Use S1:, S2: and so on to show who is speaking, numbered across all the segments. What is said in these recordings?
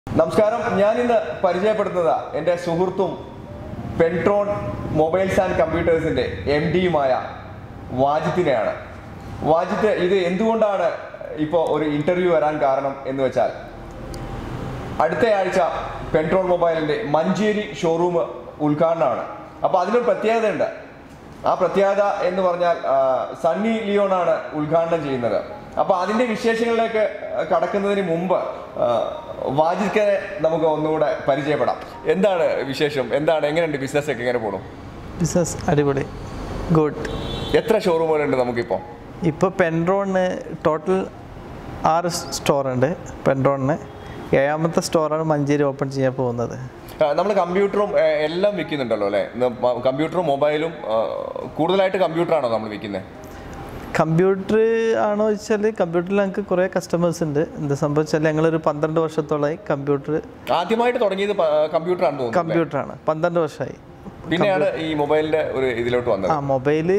S1: നമസ്കാരം ഞാൻ ഇന്ന് പരിചയപ്പെടുത്തുന്നത് എൻ്റെ സുഹൃത്തും പെൻട്രോൺ മൊബൈൽസ് ആൻഡ് കമ്പ്യൂട്ടേഴ്സിൻ്റെ എം ഡിയുമായ വാജിത്തിനെയാണ് വാജിത്ത് ഇത് എന്തുകൊണ്ടാണ് ഇപ്പോൾ ഒരു ഇൻ്റർവ്യൂ വരാൻ കാരണം എന്ന് വെച്ചാൽ അടുത്ത ആഴ്ച പെട്രോൾ മൊബൈലിന്റെ മഞ്ചേരി ഷോറൂം ഉദ്ഘാടനമാണ് അപ്പോൾ അതിനൊരു പ്രത്യേകതയുണ്ട് ആ പ്രത്യേകത എന്ന് പറഞ്ഞാൽ ആ, സണ്ണി ലിയോണാണ് ഉദ്ഘാടനം ചെയ്യുന്നത് അപ്പോൾ അതിന്റെ വിശേഷങ്ങളിലേക്ക് കടക്കുന്നതിന് മുമ്പ് ആ, വാജിദിനെ നമുക്ക് ഒന്നുകൂടെ പരിചയപ്പെടാം എന്താണ് വിശേഷം എന്താണ് എങ്ങനെയുണ്ട് ബിസിനസ് ഒക്കെ എങ്ങനെ പോകണം
S2: ബിസിനസ് അടിപൊളി ഗുഡ്
S1: എത്ര ഷോറൂമുകളുണ്ട് നമുക്കിപ്പോൾ
S2: ഇപ്പോൾ പെൻഡ്രോണിന് ടോട്ടൽ ആറ് സ്റ്റോറുണ്ട് പെൻഡ്രോണിന് ഏഴാമത്തെ സ്റ്റോറാണ് മഞ്ചേരി ഓപ്പൺ ചെയ്യാൻ പോകുന്നത്
S1: നമ്മൾ കമ്പ്യൂട്ടറും ആ, എല്ലാം വിൽക്കുന്നുണ്ടല്ലോ അല്ലേ കമ്പ്യൂട്ടറും മൊബൈലും ആ, കൂടുതലായിട്ട് കമ്പ്യൂട്ടറാണോ നമ്മൾ വിൽക്കുന്നത്
S2: കമ്പ്യൂട്ടർ ആണോ വെച്ചാൽ കമ്പ്യൂട്ടറിൽ ഞങ്ങൾക്ക് കുറേ കസ്റ്റമേഴ്സ് ഉണ്ട് എന്താ സംഭവിച്ചാൽ ഞങ്ങളൊരു പന്ത്രണ്ട് വർഷത്തോളമായി കമ്പ്യൂട്ടർ
S1: ആദ്യമായിട്ട് തുടങ്ങിയത് കമ്പ്യൂട്ടറാണ് തോന്നുന്നു
S2: കമ്പ്യൂട്ടറാണ് പന്ത്രണ്ട് വർഷമായി
S1: പിന്നെയാണ് ഈ മൊബൈലിന്റെ ഒരു ഇതിലോട്ട് വന്നത്
S2: ആ മൊബൈല്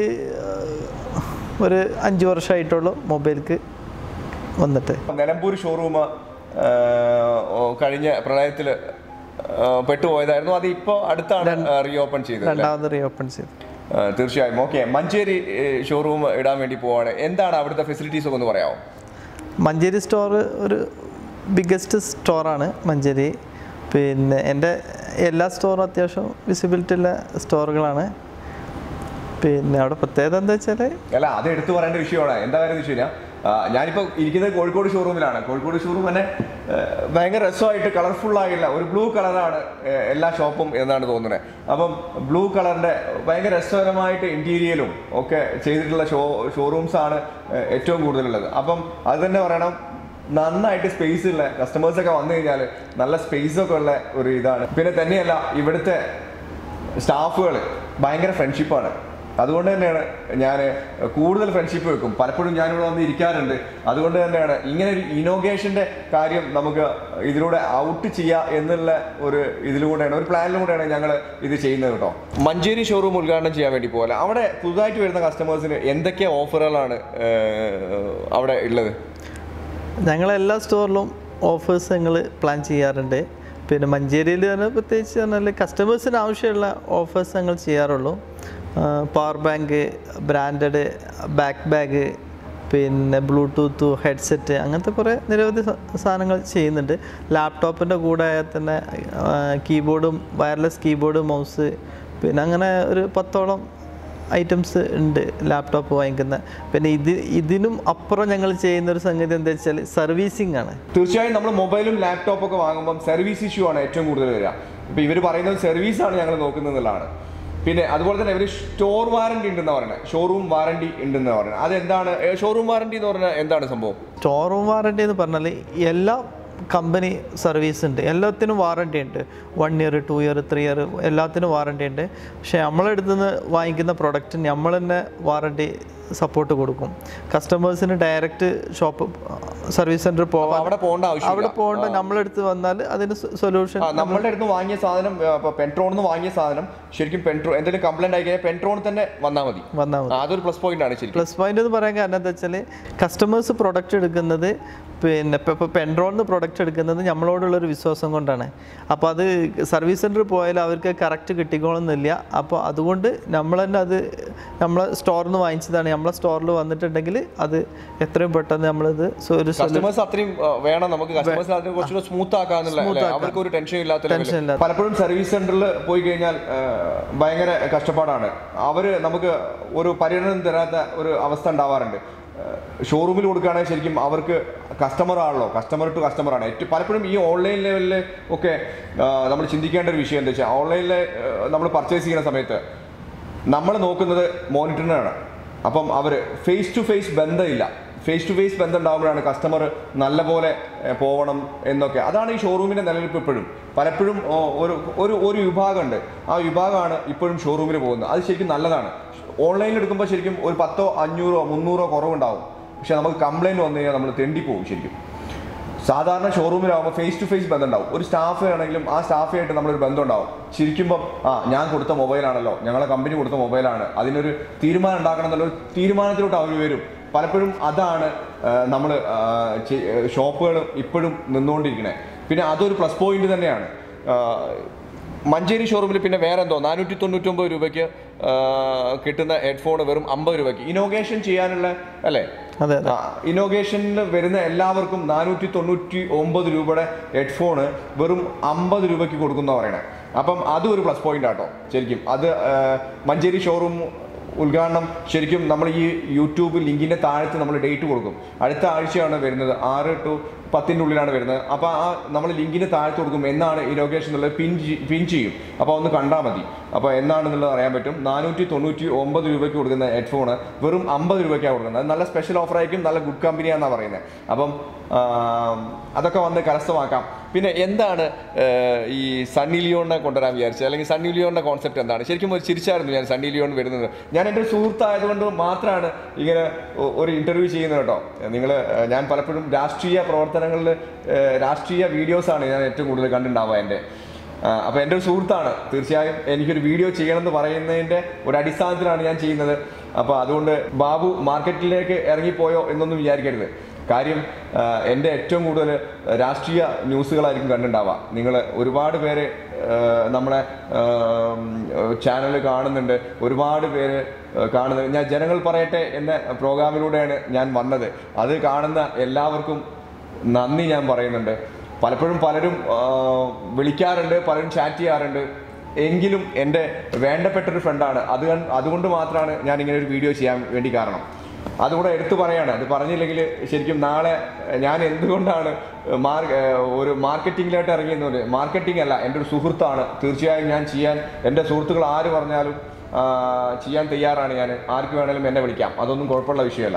S2: ഒരു അഞ്ച് വർഷമായിട്ടുള്ളൂ മൊബൈൽക്ക് വന്നിട്ട്
S1: നിലമ്പൂർ ഷോറൂം കഴിഞ്ഞ പ്രളയത്തിൽ പെട്ടുപോയതായിരുന്നു അത് ഇപ്പോൾ അടുത്താണ് റീ ഓപ്പൺ ചെയ്തത് അല്ലേ?
S2: രണ്ടാമത് റീ ഓപ്പൺ ചെയ്തു
S1: ആ, തീർച്ചയായും ഓക്കെ മഞ്ചേരി ഷോറൂം ഇടാൻ വേണ്ടി പോവാണ് എന്താണ് അവിടുത്തെ ഫെസിലിറ്റീസ് ഒക്കെ ഒന്ന് പറയാമോ
S2: മഞ്ചേരി സ്റ്റോർ ഒരു ബിഗ്ഗസ്റ്റ് സ്റ്റോറാണ് മഞ്ചേരി പിന്നെ എൻ്റെ എല്ലാ സ്റ്റോറും അത്യാവശ്യം വിസിബിലിറ്റി ഉള്ള സ്റ്റോറുകളാണ് പിന്നെ അവിടെ പ്രത്യേകത എന്താ വെച്ചാൽ
S1: അല്ല അത് എടുത്തു പറയേണ്ട വിഷയമാണ് എന്താ കാര്യം വെച്ച് കഴിഞ്ഞാൽ ഞാനിപ്പോൾ ഇരിക്കുന്നത് കോഴിക്കോട് ഷോറൂമിലാണ് കോഴിക്കോട് ഷോറൂം തന്നെ ആ, ഭയങ്കര രസമായിട്ട് കളർഫുൾ ആയിട്ടുള്ള ഒരു ബ്ലൂ കളറാണ് എല്ലാ ഷോപ്പും എന്നാണ് തോന്നുന്നത് അപ്പം ബ്ലൂ കളറിന്റെ ഭയങ്കര രസകരമായിട്ട് ഇന്റീരിയലും ഒക്കെ ചെയ്തിട്ടുള്ള ഷോ ഷോറൂംസ് ആണ് ആ, ഏറ്റവും കൂടുതലുള്ളത് അപ്പം അത് തന്നെ പറയണം നന്നായിട്ട് സ്പേസ് ഉള്ള കസ്റ്റമേഴ്സ് ഒക്കെ വന്നു കഴിഞ്ഞാൽ നല്ല സ്പേസ് ഒക്കെ ഉള്ള ഒരു ഇതാണ് പിന്നെ തന്നെയല്ല ഇവിടുത്തെ സ്റ്റാഫുകൾ ഭയങ്കര ഫ്രണ്ട്ഷിപ്പാണ് അതുകൊണ്ട് തന്നെയാണ് ഞാൻ കൂടുതൽ ഫ്രണ്ട്ഷിപ്പ് വെക്കും പലപ്പോഴും ഞാനിവിടെ വന്ന് ഇരിക്കാറുണ്ട് അതുകൊണ്ട് തന്നെയാണ് ഇങ്ങനെ ഒരു ഇനോഗ്രേഷൻ്റെ കാര്യം നമുക്ക് ഇതിലൂടെ ഔട്ട് ചെയ്യുക എന്നുള്ള ഒരു ഇതിലൂടെയാണ് ഒരു പ്ലാനിലൂടെയാണ് ഞങ്ങൾ ഇത് ചെയ്യുന്നത് കേട്ടോ മഞ്ചേരി ഷോറൂം ഉദ്ഘാടനം ചെയ്യാൻ വേണ്ടി പോലെ അവിടെ പുതുതായിട്ട് വരുന്ന കസ്റ്റമേഴ്സിന് എന്തൊക്കെ ഓഫറുകളാണ് അവിടെ ഉള്ളത്
S2: ഞങ്ങളെല്ലാ സ്റ്റോറിലും ഓഫേഴ്സ് ഞങ്ങൾ പ്ലാൻ ചെയ്യാറുണ്ട് പിന്നെ മഞ്ചേരിയിൽ തന്നെ പ്രത്യേകിച്ച് പറഞ്ഞാൽ കസ്റ്റമേഴ്സിന് ആവശ്യമുള്ള ഓഫേഴ്സ് ഞങ്ങൾ ചെയ്യാറുള്ളൂ power bank branded back bag പിന്നെ ബ്ലൂടൂത്ത് ഹെഡ്സെറ്റ് അങ്ങനത്തെ കുറേ നിരവധി സ- സാധനങ്ങൾ ചെയ്യുന്നുണ്ട് ലാപ്ടോപ്പിൻ്റെ കൂടെ തന്നെ കീബോർഡും വയർലെസ് കീബോർഡ് മൗസ് പിന്നെ അങ്ങനെ ഒരു പത്തോളം ഐറ്റംസ് ഉണ്ട് ലാപ്ടോപ്പ് വാങ്ങിക്കുന്ന പിന്നെ ഇത് ഇതിനും അപ്പുറം ഞങ്ങൾ ചെയ്യുന്ന ഒരു സംഗതി എന്താ വെച്ചാൽ സർവീസിങ് ആണ്
S1: തീർച്ചയായും നമ്മൾ മൊബൈലും ലാപ്ടോപ്പ് ഒക്കെ വാങ്ങുമ്പം സർവീസ് ഇഷ്യൂ ആണ് ഏറ്റവും കൂടുതൽ വരിക ഇപ്പൊ ഇവർ പറയുന്നത് സർവീസാണ് ഞങ്ങൾ നോക്കുന്നത് എന്നുള്ളതാണ് പിന്നെ അതുപോലെ തന്നെ ഇവർ സ്റ്റോർ വാറണ്ടി ഉണ്ടെന്ന് പറയുന്നത് ഷോറൂം വാറണ്ടി ഉണ്ടെന്ന് പറയുന്നത് അതെന്താണ് ഷോറൂം വാറണ്ടി എന്ന് പറഞ്ഞാൽ എന്താണ് സംഭവം
S2: സ്റ്റോർ റൂം വാറണ്ടി എന്ന് പറഞ്ഞാൽ എല്ലാ കമ്പനി സർവീസ് ഉണ്ട് എല്ലാത്തിനും വാറണ്ടി ഉണ്ട് one year two year three year എല്ലാത്തിനും വാറണ്ടി ഉണ്ട് പക്ഷേ നമ്മളെടുത്ത് നിന്ന് വാങ്ങിക്കുന്ന പ്രൊഡക്റ്റ് നമ്മൾ തന്നെ വാറണ്ടി സപ്പോർട്ട് കൊടുക്കും കസ്റ്റമേഴ്സിന് ഡയറക്റ്റ് ഷോപ്പ് സർവീസ് സെൻറ്റർ
S1: അപ്പൊ
S2: പോവാൻ
S1: അവിടെ പോകേണ്ട
S2: അവിടെ
S1: ആവശ്യമില്ല
S2: പോകേണ്ട നമ്മളെടുത്ത് വന്നാൽ അതിന് സൊല്യൂഷൻ
S1: ആ, നമ്മളുടെ അടുത്ത് വാങ്ങിയ സാധനം ഇപ്പോൾ പെൻട്രോണിൽ നിന്ന് വാങ്ങിയ സാധനം ശരിക്കും പെൻട്രോ എന്തെങ്കിലും കംപ്ലൈന്റ് ആയി കഴിഞ്ഞാൽ പെൻട്രോണിൽ തന്നെ വന്നാൽ മതി
S2: വന്നാൽ മതി
S1: ആ, അതൊരു പ്ലസ് പോയിന്റ് ആണ് ശരിക്കും
S2: പ്ലസ് പോയിന്റ് എന്ന് പറയാൻ കാരണം എന്താ വെച്ചാൽ കസ്റ്റമേഴ്സ് പ്രൊഡക്റ്റ് എടുക്കുന്നത് പിന്നെ ഇപ്പോൾ ഇപ്പോൾ പെൻഡ്രോളിന് പ്രൊഡക്റ്റ് എടുക്കുന്നത് നമ്മളോടുള്ളൊരു വിശ്വാസം കൊണ്ടാണ് അപ്പോൾ അത് സർവീസ് സെൻറ്റർ പോയാൽ അവർക്ക് കറക്റ്റ് കിട്ടിക്കോളുന്നില്ല അപ്പോൾ അതുകൊണ്ട് നമ്മൾ തന്നെ അത് നമ്മളെ സ്റ്റോറിൽ നിന്ന് വാങ്ങിച്ചതാണ് നമ്മളെ സ്റ്റോറിൽ വന്നിട്ടുണ്ടെങ്കിൽ അത് എത്രയും പെട്ടെന്ന് നമ്മളിത് സോ- ഒരു solu-
S1: കസ്റ്റമേഴ്സ് അത്രയും ആ, വേണം നമുക്ക് കസ്റ്റമേഴ്സ് അതിനെ കുറച്ചുകൂടെ സ്മൂത്ത് ആക്കാന്നുള്ള അല്ലേ? അവർക്ക് ഒരു ടെൻഷൻ ഇല്ലാത്ത
S2: Tension
S1: level.
S2: ഇല്ലാത്ത.
S1: പലപ്പോഴും സർവീസ് സെന്ററിൽ പോയി കഴിഞ്ഞാൽ ആ, ഭയങ്കര കഷ്ടപ്പാടാണ് അവര് നമുക്ക് ഒരു പരിഗണന തരാത്ത ഒരു അവസ്ഥ ഉണ്ടാവാറുണ്ട് ഷോറൂമിൽ കൊടുക്കുകയാണെങ്കിൽ ശരിക്കും അവർക്ക് കസ്റ്റമർ ആണല്ലോ കസ്റ്റമർ ടു കസ്റ്റമർ ആണ് ഏറ്റവും പലപ്പോഴും ഈ ഓൺലൈൻ ലെവലിൽ ഒക്കെ നമ്മൾ ചിന്തിക്കേണ്ട ഒരു വിഷയം എന്താ വെച്ചാൽ ഓൺലൈനിൽ നമ്മൾ പർച്ചേസ് ചെയ്യുന്ന സമയത്ത് നമ്മൾ നോക്കുന്നത് മോണിറ്ററിനാണ് അപ്പം അവർ ഫേസ് ടു ഫേസ് ബന്ധമില്ല ഫേസ് ടു ഫേസ് ബന്ധം ഉണ്ടാകുമ്പോഴാണ് കസ്റ്റമർ നല്ലപോലെ ഏഹ്, പോകണം എന്നൊക്കെ അതാണ് ഈ ഷോറൂമിൻ്റെ നിലനിൽപ്പ് ഇപ്പോഴും പലപ്പോഴും ഓ, ഒരു ഒരു ഒരു വിഭാഗമുണ്ട് ആ വിഭാഗമാണ് ഇപ്പോഴും ഷോറൂമിൽ പോകുന്നത് അത് ശരിക്കും നല്ലതാണ് ഓൺലൈനിൽ എടുക്കുമ്പോൾ ശരിക്കും ഒരു പത്തോ അഞ്ഞൂറോ മുന്നൂറോ കുറവുണ്ടാവും പക്ഷെ നമുക്ക് കംപ്ലൈൻറ്റ് വന്നു കഴിഞ്ഞാൽ നമ്മൾ തെണ്ടിപ്പോവും ശരിക്കും സാധാരണ ഷോറൂമിലാവുമ്പോൾ ഫേസ് ടു ഫേസ് ബന്ധം ഉണ്ടാവും ഒരു സ്റ്റാഫ് ആണെങ്കിലും ആ സ്റ്റാഫായിട്ട് നമ്മളൊരു ബന്ധം ഉണ്ടാവും ശരിക്കുമ്പം ആ ഞാൻ കൊടുത്ത മൊബൈലാണല്ലോ ഞങ്ങളെ കമ്പനി കൊടുത്ത മൊബൈലാണ് അതിനൊരു തീരുമാനം ഉണ്ടാക്കണം എന്നുള്ളൊരു തീരുമാനത്തിലോട്ട് അവർ വരും പലപ്പോഴും അതാണ് നമ്മൾ ഷോപ്പുകൾ ഇപ്പോഴും നിന്നുകൊണ്ടിരിക്കണേ പിന്നെ അതൊരു പ്ലസ് പോയിന്റ് തന്നെയാണ് ആ, മഞ്ചേരി ഷോറൂമിൽ പിന്നെ വേറെ എന്തോ നാനൂറ്റി തൊണ്ണൂറ്റൊമ്പത് രൂപയ്ക്ക് ആ, കിട്ടുന്ന ഹെഡ്ഫോൺ വെറും അമ്പത് രൂപയ്ക്ക് ഇനോഗ്രേഷൻ ചെയ്യാനുള്ള അല്ലേ
S2: അതെ അതെ
S1: ഇനോഗ്രേഷനിൽ വരുന്ന എല്ലാവർക്കും നാനൂറ്റി തൊണ്ണൂറ്റി ഒമ്പത് രൂപയുടെ ഹെഡ്ഫോണ് വെറും അമ്പത് രൂപയ്ക്ക് കൊടുക്കുന്ന പറയണേ അപ്പം അതും ഒരു പ്ലസ് പോയിന്റ് ആട്ടോ ശരിക്കും അത് ആ, മഞ്ചേരി ഷോറൂം ഉദ്ഘാടനം ശരിക്കും നമ്മൾ ഈ യൂട്യൂബ് ലിങ്കിന്റെ താഴത്ത് നമ്മൾ ഡേറ്റ് കൊടുക്കും അടുത്ത ആഴ്ചയാണ് വരുന്നത് ആറ് ടു പത്തിൻ്റെ ഉള്ളിലാണ് വരുന്നത് അപ്പോൾ ആ നമ്മൾ ലിങ്കിന് താഴത്ത് കൊടുക്കും എന്നാണ് ഇനോഗ്രേഷൻ എന്നുള്ളത് പിൻ പിൻ ചെയ്യും അപ്പോൾ ഒന്ന് കണ്ടാൽ മതി അപ്പോൾ എന്നാണെന്നുള്ളത് അറിയാൻ പറ്റും നാനൂറ്റി തൊണ്ണൂറ്റി ഒമ്പത് രൂപയ്ക്ക് കൊടുക്കുന്ന ഹെഡ്ഫോണ് വെറും അമ്പത് രൂപയ്ക്കാണ് കൊടുക്കുന്നത് അത് നല്ല സ്പെഷ്യൽ ഓഫർ ആയിരിക്കും നല്ല ഗുഡ് കമ്പനിയാണെന്നാണ് പറയുന്നത് അപ്പം ആ, അതൊക്കെ വന്ന് കരസ്ഥമാക്കാം പിന്നെ എന്താണ് ആ, ഈ സണ്ണി ലിയോണിനെ കൊണ്ടുവരാൻ വിചാരിച്ചത് അല്ലെങ്കിൽ സണ്ണി ലിയോണിന്റെ കോൺസെപ്റ്റ് എന്താണ് ശരിക്കും ഒരു ചിരിച്ചായിരുന്നു ഞാൻ സണ്ണി ലിയോൺ വരുന്നത് ഞാൻ എൻ്റെ ഒരു സുഹൃത്തായതുകൊണ്ട് മാത്രമാണ് ഇങ്ങനെ ഒ- ഒരു ഇന്റർവ്യൂ ചെയ്യുന്നത് കേട്ടോ നിങ്ങൾ ഞാൻ പലപ്പോഴും രാഷ്ട്രീയ പ്രവർത്തനങ്ങളിൽ രാഷ്ട്രീയ വീഡിയോസാണ് ഞാൻ ഏറ്റവും കൂടുതൽ കണ്ടിട്ടുണ്ടാവുക എൻ്റെ അപ്പോൾ എൻ്റെ ഒരു സുഹൃത്താണ് തീർച്ചയായും എനിക്കൊരു വീഡിയോ ചെയ്യണമെന്ന് പറയുന്നതിൻ്റെ ഒരു അടിസ്ഥാനത്തിലാണ് ഞാൻ ചെയ്യുന്നത് അപ്പോൾ അതുകൊണ്ട് ബാബു മാർക്കറ്റിലേക്ക് ഇറങ്ങിപ്പോയോ എന്നൊന്നും വിചാരിക്കരുത് കാര്യം ആ, എൻ്റെ ഏറ്റവും കൂടുതൽ രാഷ്ട്രീയ ന്യൂസുകളായിരിക്കും കണ്ടിട്ടുണ്ടാവുക നിങ്ങൾ ഒരുപാട് പേര് ആ, നമ്മളെ ചാനൽ കാണുന്നുണ്ട് ഒരുപാട് പേര് ആ, കാണുന്നുണ്ട് ഞാൻ ജനങ്ങൾ പറയട്ടെ എന്ന പ്രോഗ്രാമിലൂടെയാണ് ഞാൻ വന്നത് അത് കാണുന്ന എല്ലാവർക്കും നന്ദി ഞാൻ പറയുന്നുണ്ട് പലപ്പോഴും പലരും ആ, വിളിക്കാറുണ്ട് പലരും ചാറ്റ് ചെയ്യാറുണ്ട് എങ്കിലും എൻ്റെ വേണ്ടപ്പെട്ടൊരു ഫ്രണ്ടാണ് അത് കൺ- അതുകൊണ്ട് മാത്രമാണ് ഞാൻ ഇങ്ങനെ ഒരു വീഡിയോ ചെയ്യാൻ വേണ്ടി കാരണം അതുകൂടെ എടുത്തു പറയാണ് അത് പറഞ്ഞില്ലെങ്കിൽ ശരിക്കും നാളെ ഞാൻ എന്തുകൊണ്ടാണ് മാർ ഒരു മാർക്കറ്റിങ്ങിലായിട്ട് ഇറങ്ങിയെന്ന് മാർക്കറ്റിംഗ് അല്ല എൻ്റെ ഒരു സുഹൃത്താണ് തീർച്ചയായും ഞാൻ ചെയ്യാൻ എൻ്റെ സുഹൃത്തുക്കൾ ആര് പറഞ്ഞാലും ആ, ചെയ്യാൻ തയ്യാറാണ് ഞാൻ ആർക്ക് വേണേലും എന്നെ വിളിക്കാം അതൊന്നും കുഴപ്പമുള്ള വിഷയമല്ല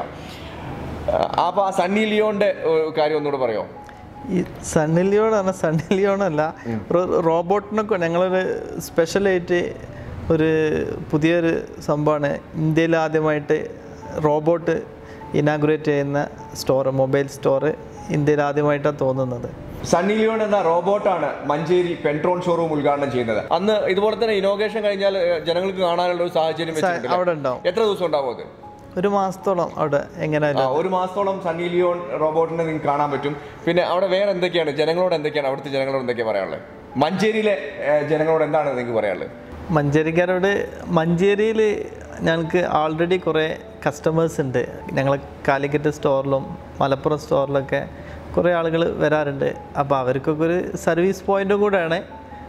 S1: അപ്പോൾ ആ സണ്ണി ലിയോന്റെ ഏഹ്, കാര്യം ഒന്നുകൂടെ പറയോ
S2: ഈ സണ്ണി ലിയോൺ പറഞ്ഞ സണ്ണി ലിയോൺ അല്ല ഒരു റോബോട്ടിനൊക്കെ ഞങ്ങളൊരു സ്പെഷ്യലായിട്ട് ഒരു പുതിയൊരു സംഭവമാണ് ഇന്ത്യയിൽ ആദ്യമായിട്ട് റോബോട്ട് ഇനാഗുറേറ്റ് ചെയ്യുന്ന സ്റ്റോർ മൊബൈൽ സ്റ്റോർ ഇന്ത്യയിൽ ആദ്യമായിട്ടാണ് തോന്നുന്നത്
S1: സണ്ണി ലിയോൺ എന്ന റോബോട്ടാണ് മഞ്ചേരി പെൻട്രോൺ ഷോറൂം ഉദ്ഘാടനം ചെയ്യുന്നത് അന്ന് ഇതുപോലെ തന്നെ ഇനോഗ്രേഷൻ കഴിഞ്ഞാൽ ഏഹ്, ജനങ്ങൾക്ക് കാണാനുള്ള ഒരു സാഹചര്യം വെച്ചിട്ടുണ്ട്
S2: അവിടെ ഉണ്ടാവും
S1: എത്ര ദിവസം ഉണ്ടാവും അത്
S2: ഒരു മാസത്തോളം അവിടെ
S1: ആ,
S2: എങ്ങനെയായാലും
S1: ഒരു മാസത്തോളം സണ്ണി ലിയോൺ റോബോട്ടിനെ നിങ്ങൾക്ക് കാണാൻ പറ്റും പിന്നെ അവിടെ വേറെ എന്തൊക്കെയാണ് ജനങ്ങളോട് എന്തൊക്കെയാണ് അവിടുത്തെ ജനങ്ങളോട് എന്തൊക്കെയാണ് പറയാനുള്ളത് മഞ്ചേരിയിലെ ഏഹ്, ജനങ്ങളോട് എന്താണ് നിങ്ങൾക്ക് പറയാനുള്ളത്
S2: മഞ്ചേരിക്കാരോട് മഞ്ചേരിയിൽ ഞങ്ങൾക്ക് ആൾറെഡി കുറേ കസ്റ്റമേഴ്സ് ഉണ്ട് ഞങ്ങൾ കാലിക്കറ്റ് സ്റ്റോറിലും മലപ്പുറം സ്റ്റോറിലൊക്കെ കുറേ ആളുകൾ വരാറുണ്ട് അപ്പോൾ അവർക്കൊക്കെ ഒരു സർവീസ് പോയിൻറ്റും കൂടെയാണ്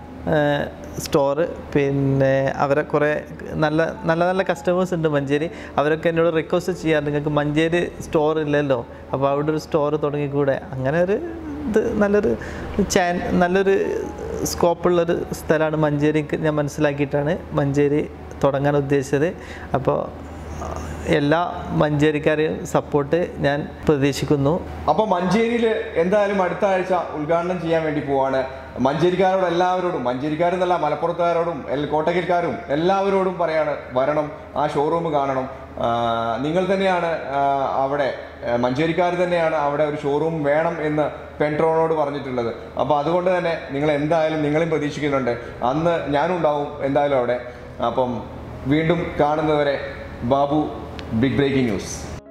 S2: സ്റ്റോറ് പിന്നെ അവരെ കുറേ നല്ല നല്ല നല്ല കസ്റ്റമേഴ്സ് ഉണ്ട് മഞ്ചേരി അവരൊക്കെ എന്നോട് റിക്വസ്റ്റ് ചെയ്യാറുണ്ട് നിങ്ങൾക്ക് മഞ്ചേരി സ്റ്റോർ ഇല്ലല്ലോ അപ്പോൾ അവിടെ ഒരു സ്റ്റോർ തുടങ്ങിക്കൂടെ അങ്ങനെ ഒരു ഇത് നല്ലൊരു ചാൻ നല്ലൊരു സ്കോപ്പുള്ളൊരു സ്ഥലമാണ് മഞ്ചേരിക്ക് ഞാൻ മനസ്സിലാക്കിയിട്ടാണ് മഞ്ചേരി തുടങ്ങാൻ ഉദ്ദേശിച്ചത് അപ്പോൾ എല്ലാ മഞ്ചേരിക്കാരെയും സപ്പോർട്ട് ഞാൻ പ്രതീക്ഷിക്കുന്നു
S1: അപ്പോൾ മഞ്ചേരിയിൽ എന്തായാലും അടുത്ത ആഴ്ച ഉദ്ഘാടനം ചെയ്യാൻ വേണ്ടി പോവാണ് മഞ്ചേരിക്കാരോട് എല്ലാവരോടും മഞ്ചേരിക്കാരെന്നല്ല മലപ്പുറത്തുകാരോടും എൽ- കോട്ടക്കൽക്കാരും എല്ലാവരോടും പറയാണ് വരണം ആ ഷോറൂം കാണണം ആ, നിങ്ങൾ തന്നെയാണ് ആ, അവിടെ ആ, മഞ്ചേരിക്കാർ തന്നെയാണ് അവിടെ ഒരു ഷോറൂം വേണം എന്ന് പെൻട്രോണോട് പറഞ്ഞിട്ടുള്ളത് അപ്പോൾ അതുകൊണ്ട് തന്നെ നിങ്ങൾ എന്തായാലും നിങ്ങളും പ്രതീക്ഷിക്കുന്നുണ്ട് അന്ന് ഞാനും ഉണ്ടാവും എന്തായാലും അവിടെ അപ്പം വീണ്ടും കാണുന്നവരെ Babu big breaking news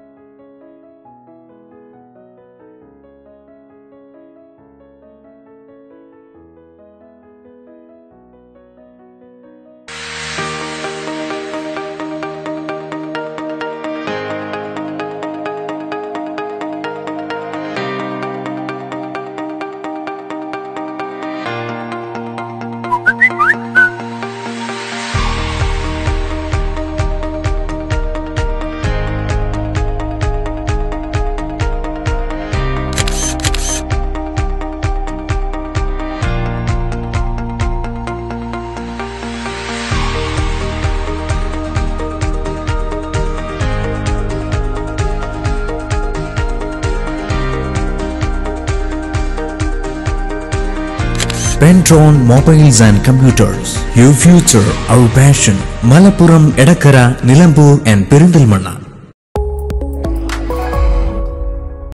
S3: Pentron Mobiles and Computers. Your future, our passion. Malappuram, Edakara, Nilambur and Perindalmanna.